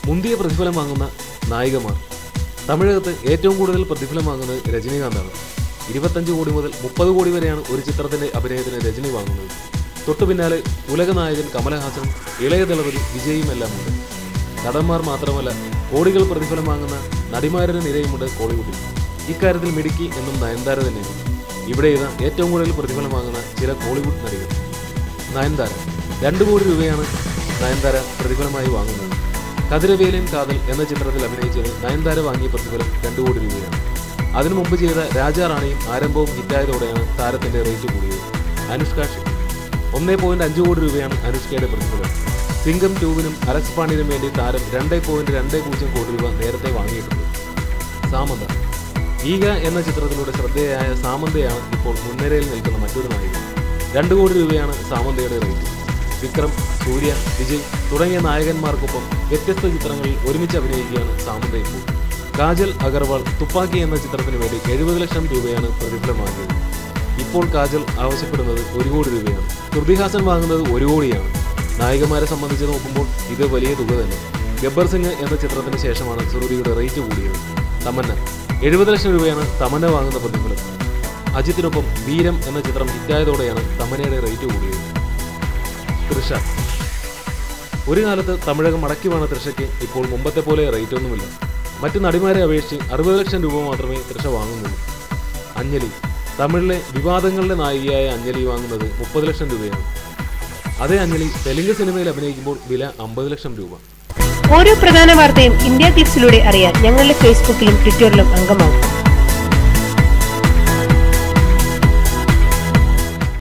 മുന്തിയ പ്രതിഫലം വാങ്ങുന്ന നായികമാർ തമിഴകത്ത് ഏറ്റവും കൂടുതൽ പ്രതിഫലം വാങ്ങുന്നത് രജനീകാന്താണ് ഇരുപത്തഞ്ച് കോടി മുതൽ മുപ്പത് കോടി വരെയാണ് ഒരു ചിത്രത്തിന്റെ അഭിനയത്തിന് രജനി വാങ്ങുന്നത് തൊട്ടു പിന്നാലെ ഉലക നായകൻ കമലഹാസനും ഇളയ ദളപതി വിജയും എല്ലാം ഉണ്ട് നടന്മാർ മാത്രമല്ല കോടികൾ പ്രതിഫലം വാങ്ങുന്ന നടിമാരുടെ നിരയുമുണ്ട് കോളിവുഡിൽ ഇക്കാര്യത്തിൽ മിടുക്കി എന്നും നയൻതാര തന്നെയാണ് ഇവിടെ ഇതാ ഏറ്റവും കൂടുതൽ പ്രതിഫലം വാങ്ങുന്ന ചില കോളിവുഡ് നടികൾ നയൻതാര രണ്ട് കോടി രൂപയാണ് നയൻതാര പ്രതിഫലമായി വാങ്ങുന്നത് കതിരവേലൻ കാതൽ എന്ന ചിത്രത്തിൽ അഭിനയിച്ചതിന് നയൻതാര വാങ്ങിയ പ്രതിഫലം രണ്ട് കോടി രൂപയാണ് അതിനു മുമ്പ് ചെയ്ത രാജാറാണിയും ആരംഭവും ഹിറ്റായതോടെയാണ് താരത്തിന്റെ റേറ്റ് കൂടിയത് അനുഷ്ക ഷെട്ടി ഒന്നേ പോയിന്റ് അഞ്ച് കോടി രൂപയാണ് അനുഷ്കയുടെ പ്രതിഫലം സിംഗം ടൂവിനും അലക്സ് പാണ്ഡിനും വേണ്ടി താരം രണ്ടേ പോയിന്റ് രണ്ടേ പൂജ്യം കോടി രൂപ നേരത്തെ വാങ്ങിയിട്ടുണ്ട് സാമന്ത ഈഗ എന്ന ചിത്രത്തിലൂടെ ശ്രദ്ധേയയായ സാമന്തയാണ് ഇപ്പോൾ മുൻനിരയിൽ നിൽക്കുന്ന മറ്റൊരു നായിക രണ്ട് കോടി രൂപയാണ് സാമന്തയുടെ റേറ്റ് വിക്രം സൂര്യ വിജയ് തുടങ്ങിയ നായകന്മാർക്കൊപ്പം വ്യത്യസ്ത ചിത്രങ്ങളിൽ ഒരുമിച്ച് അഭിനയിക്കുകയാണ് സാമന്ത ഇപ്പോൾ കാജൽ അഗർവാൾ തുപ്പാക്കി എന്ന ചിത്രത്തിന് വേണ്ടി എഴുപത് ലക്ഷം രൂപയാണ് പ്രതിഫലം വാങ്ങിയത് ഇപ്പോൾ കാജൽ ആവശ്യപ്പെടുന്നത് ഒരു കോടി രൂപയാണ് ശ്രുതിഹാസൻ വാങ്ങുന്നത് ഒരു കോടിയാണ് നായികമാരെ സംബന്ധിച്ച് നോക്കുമ്പോൾ ഇത് വലിയ തുക തന്നെ ഗബ്ബർ സിംഗ് എന്ന ചിത്രത്തിന് ശേഷമാണ് ശ്രുതിയുടെ റേറ്റ് കൂടിയത് തമന്ന എഴുപത് ലക്ഷം രൂപയാണ് തമന്ന വാങ്ങുന്ന പ്രതിഫലം അജിത്തിനൊപ്പം വീരം എന്ന ചിത്രം ഹിറ്റായതോടെയാണ് തമന്നയുടെ റേറ്റ് കൂടിയത് തൃഷ ഒരു കാലത്ത് തമിഴകം മടക്കി വേണ തൃഷയ്ക്ക് ഇപ്പോൾ മുമ്പത്തെ പോലെ റേറ്റ് ഒന്നുമില്ല മറ്റു നടിമാരെ അപേക്ഷിച്ച് അറുപത് ലക്ഷം രൂപ മാത്രമേ തൃഷ വാങ്ങുന്നുള്ളൂ അഞ്ജലി തമിഴിലെ വിവാദങ്ങളുടെ നായികയായ അഞ്ജലി വാങ്ങുന്നത് മുപ്പത് ലക്ഷം രൂപയാണ് അതേ അഞ്ജലി തെലുങ്ക് സിനിമയിൽ അഭിനയിക്കുമ്പോൾ വില അമ്പത് ലക്ഷം രൂപ ഓരോ പ്രധാന വാർത്തയും ഇന്ത്യ ടിപ്സിലൂടെ അറിയാൻ ഞങ്ങളുടെ ഫേസ്ബുക്കിലും ട്വിറ്ററിലും അംഗമാകും